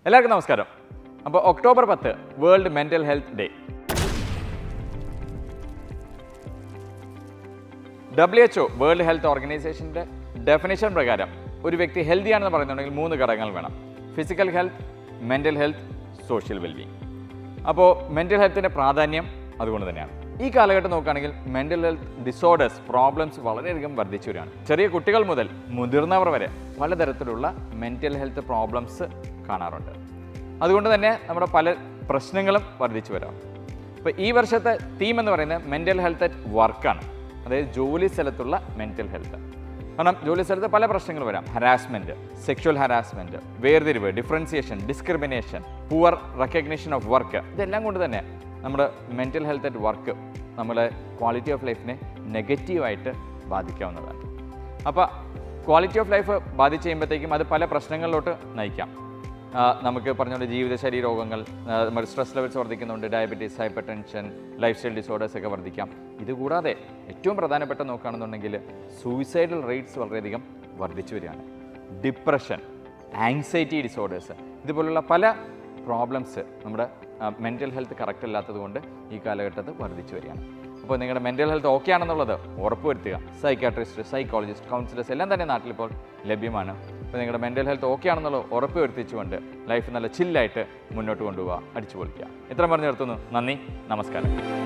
എല്ലാവർക്കും നമസ്കാരം അപ്പോൾ ഒക്ടോബർ പത്ത് world mental health day W H O world health ഓർഗനൈസേഷൻ്റെ ഡെഫിനേഷൻ പ്രകാരം ഒരു വ്യക്തി ഹെൽത്തി ആണെന്ന് പറയുന്നുണ്ടെങ്കിൽ മൂന്ന് ഘടകങ്ങൾ വേണം physical health mental health social well being അപ്പോൾ മെൻ്റൽ ഹെൽത്തിൻ്റെ പ്രാധാന്യം അതുകൊണ്ട് തന്നെയാണ് ഈ കാലഘട്ടം നോക്കുകയാണെങ്കിൽ മെൻ്റൽ ഹെൽത്ത് ഡിസോർഡേഴ്സ് പ്രോബ്ലംസ് വളരെയധികം വർദ്ധിച്ചു വരികയാണ് ചെറിയ കുട്ടികൾ മുതൽ മുതിർന്നവർ വരെ പലതരത്തിലുള്ള മെൻ്റൽ ഹെൽത്ത് പ്രോബ്ലംസ് കാണാറുണ്ട് അതുകൊണ്ട് തന്നെ നമ്മുടെ പല പ്രശ്നങ്ങളും വർദ്ധിച്ചു വരാം അപ്പോൾ ഈ വർഷത്തെ തീം എന്ന് പറയുന്നത് മെൻ്റൽ ഹെൽത്ത് അറ്റ് വർക്കാണ് അതായത് ജോലി സ്ഥലത്തുള്ള മെൻ്റൽ ഹെൽത്ത് കാരണം ജോലി സ്ഥലത്ത് പല പ്രശ്നങ്ങൾ വരാം ഹരാസ്മെൻറ്റ് സെക്ഷൽ ഹരാസ്മെൻറ്റ് വേർതിരിവ് differentiation discrimination poor recognition of work ഇതെല്ലാം കൊണ്ട് തന്നെ നമ്മുടെ മെൻ്റൽ ഹെൽത്ത് അറ്റ് വർക്ക് നമ്മളെ ക്വാളിറ്റി ഓഫ് ലൈഫിനെ നെഗറ്റീവായിട്ട് ബാധിക്കാവുന്നതാണ് അപ്പോൾ ക്വാളിറ്റി ഓഫ് ലൈഫ് ബാധിച്ച് കഴിയുമ്പോഴത്തേക്കും അത് പല പ്രശ്നങ്ങളിലോട്ട് നയിക്കാം ആ, നമുക്ക് പറഞ്ഞ ജീവിതശൈലി രോഗങ്ങൾ ആ, നമ്മുടെ സ്ട്രെസ് ലെവൽസ് വർദ്ധിക്കുന്നുണ്ട് diabetes hypertension lifestyle disorders ഒക്കെ വർദ്ധിക്കാം ഇതുകൂടാതെ ഏറ്റവും പ്രധാനപ്പെട്ട നോക്കുകയാണെന്നുണ്ടെങ്കിൽ സൂയിസൈഡൽ റേറ്റ്സ് വളരെയധികം വർദ്ധിച്ചു വരികയാണ് ഡിപ്രഷൻ ആങ്സൈറ്റി ഡിസോർഡേഴ്സ് ഇതുപോലുള്ള പല പ്രോബ്ലംസ് നമ്മുടെ മെൻ്റൽ ഹെൽത്ത് കറക്റ്റ് അല്ലാത്തത് കൊണ്ട് ഈ കാലഘട്ടത്തിൽ വർദ്ധിച്ചു വരികയാണ് അപ്പോൾ നിങ്ങളുടെ മെൻ്റൽ ഹെൽത്ത് ഓക്കെ ആണെന്നുള്ളത് ഉറപ്പുവരുത്തുക സൈക്കാട്രിസ്റ്റ് സൈക്കോളജിസ്റ്റ് കൗൺസിലേഴ്സ് എല്ലാം തന്നെ നാട്ടിലിപ്പോൾ ലഭ്യമാണ് അപ്പോൾ നിങ്ങളുടെ മെൻ്റൽ ഹെൽത്ത് ഓക്കെ ആണെന്നുള്ളത് ഉറപ്പ് വരുത്തിച്ചുകൊണ്ട് ലൈഫ് നല്ല ചില്ലായിട്ട് മുന്നോട്ട് കൊണ്ടുപോവുക അടിച്ചു പൊളിക്കുക ഇത്ര പറഞ്ഞു നിർത്തുന്നു നന്ദി നമസ്കാരം